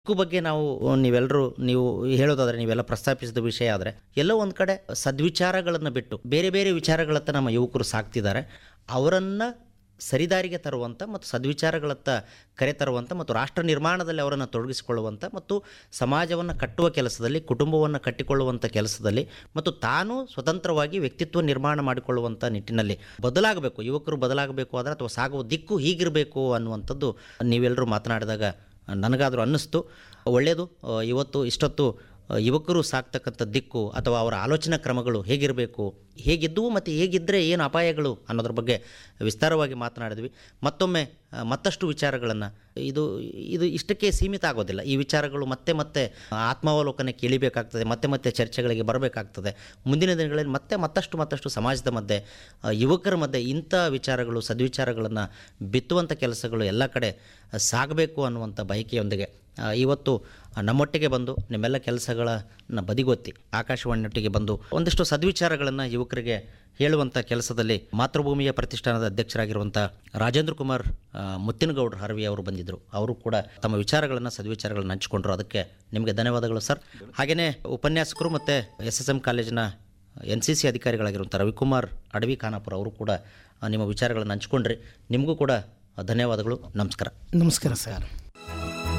ಹಕ್ಕು ಬಗ್ಗೆ ನಾವು ನೀವೆಲ್ಲರೂ ನೀವು ಹೇಳೋದಾದ್ರೆ ನೀವೆಲ್ಲ ಪ್ರಸ್ತಾಪಿಸಿದ ವಿಷಯ ಆದರೆ ಎಲ್ಲೋ ಒಂದು ಕಡೆ ಸದ್ವಿಚಾರಗಳನ್ನು ಬಿಟ್ಟು ಬೇರೆ ಬೇರೆ ವಿಚಾರಗಳತ್ತ ನಮ್ಮ ಯುವಕರು ಸಾಕ್ತಿದ್ದಾರೆ ಅವರನ್ನು ಸರಿದಾರಿಗೆ ತರುವಂಥ ಮತ್ತು ಸದ್ವಿಚಾರಗಳತ್ತ ಕರೆ ತರುವಂಥ ಮತ್ತು ರಾಷ್ಟ್ರ ನಿರ್ಮಾಣದಲ್ಲಿ ಅವರನ್ನು ತೊಡಗಿಸಿಕೊಳ್ಳುವಂಥ ಮತ್ತು ಸಮಾಜವನ್ನು ಕಟ್ಟುವ ಕೆಲಸದಲ್ಲಿ ಕುಟುಂಬವನ್ನು ಕಟ್ಟಿಕೊಳ್ಳುವಂಥ ಕೆಲಸದಲ್ಲಿ ಮತ್ತು ತಾನು ಸ್ವತಂತ್ರವಾಗಿ ವ್ಯಕ್ತಿತ್ವ ನಿರ್ಮಾಣ ಮಾಡಿಕೊಳ್ಳುವಂಥ ನಿಟ್ಟಿನಲ್ಲಿ ಬದಲಾಗಬೇಕು ಯುವಕರು ಬದಲಾಗಬೇಕು ಆದರೆ ಅಥವಾ ಸಾಗುವ ದಿಕ್ಕು ಹೀಗಿರಬೇಕು ಅನ್ನುವಂಥದ್ದು ನೀವೆಲ್ಲರೂ ಮಾತನಾಡಿದಾಗ ನನಗಾದರೂ ಅನ್ನಿಸ್ತು ಒಳ್ಳೆಯದು ಆ, ಇವತ್ತು ಇಷ್ಟೊತ್ತು ಆ, ಯುವಕರು ಸಾಕ್ತಕ್ಕಂಥ ದಿಕ್ಕು ಅಥವಾ ಅವರ ಆಲೋಚನಾ ಕ್ರಮಗಳು ಹೇಗಿರಬೇಕು ಹೇಗಿದ್ದವು ಮತ್ತು ಹೇಗಿದ್ದರೆ ಏನು ಅಪಾಯಗಳು ಅನ್ನೋದ್ರ ಬಗ್ಗೆ ವಿಸ್ತಾರವಾಗಿ ಮಾತನಾಡಿದ್ವಿ ಮತ್ತೊಮ್ಮೆ ಆ, ಮತ್ತಷ್ಟು ವಿಚಾರಗಳನ್ನು ಇದು ಇದು ಇಷ್ಟಕ್ಕೆ ಸೀಮಿತ ಆಗೋದಿಲ್ಲ ಈ ವಿಚಾರಗಳು ಮತ್ತೆ ಮತ್ತೆ ಆತ್ಮಾವಲೋಕನಕ್ಕೆ ಇಳಿಬೇಕಾಗ್ತದೆ ಮತ್ತೆ ಮತ್ತೆ ಚರ್ಚೆಗಳಿಗೆ ಬರಬೇಕಾಗ್ತದೆ ಮುಂದಿನ ದಿನಗಳಲ್ಲಿ ಮತ್ತೆ ಮತ್ತಷ್ಟು ಮತ್ತಷ್ಟು ಸಮಾಜದ ಮಧ್ಯೆ ಆ, ಯುವಕರ ಮಧ್ಯೆ ಇಂಥ ವಿಚಾರಗಳು ಸದ್ವಿಚಾರಗಳನ್ನು ಬಿತ್ತುವಂಥ ಕೆಲಸಗಳು ಎಲ್ಲ ಕಡೆ ಸಾಗಬೇಕು ಅನ್ನುವಂಥ ಬಯಕೆಯೊಂದಿಗೆ ಆ, ಇವತ್ತು ನಮ್ಮೊಟ್ಟಿಗೆ ಬಂದು ನಿಮ್ಮೆಲ್ಲ ಕೆಲಸಗಳನ್ನು ಬದಿಗೊತ್ತಿ ಆಕಾಶವಾಣಿಯೊಟ್ಟಿಗೆ ಬಂದು ಒಂದಿಷ್ಟು ಸದ್ವಿಚಾರಗಳನ್ನು ಯುವಕರಿಗೆ ಹೇಳುವಂಥ ಕೆಲಸದಲ್ಲಿ ಮಾತೃಭೂಮಿಯ ಪ್ರತಿಷ್ಠಾನದ ಅಧ್ಯಕ್ಷರಾಗಿರುವಂಥ ರಾಜೇಂದ್ರ ಕುಮಾರ್ ಆ, ಮುತ್ತಿನಗೌಡ್ರ ಹರವಿ ಅವರು ಬಂದಿದ್ದರು ಅವರು ಕೂಡ ತಮ್ಮ ವಿಚಾರಗಳನ್ನು ಸದ್ವಿಚಾರಗಳನ್ನು ಹಂಚಿಕೊಂಡ್ರು ಅದಕ್ಕೆ ನಿಮಗೆ ಧನ್ಯವಾದಗಳು ಸರ್ ಹಾಗೆಯೇ ಉಪನ್ಯಾಸಕರು ಮತ್ತು ಎಸ್ ಎಸ್ ಎಂ ಕಾಲೇಜಿನ ಎನ್ ಸಿ ಸಿ ಅಧಿಕಾರಿಗಳಾಗಿರುವಂಥ ರವಿಕುಮಾರ್ ಅಡವಿ ಖಾನಾಪುರ ಅವರು ಕೂಡ ಆ, ನಿಮ್ಮ ವಿಚಾರಗಳನ್ನು ಹಂಚ್ಕೊಂಡ್ರಿ ನಿಮಗೂ ಕೂಡ ಧನ್ಯವಾದಗಳು ನಮಸ್ಕಾರ ನಮಸ್ಕಾರ ಸರ್